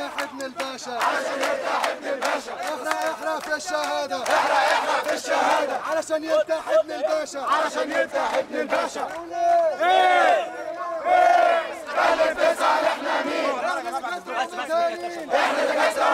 يرتاح ابن الباشا علشان يرتاح ابن الباشا احرق احرق في الشهادة احرق احرق في الشهادة علشان يرتاح ابن الباشا علشان يرتاح ابن الباشا احنا دكاترة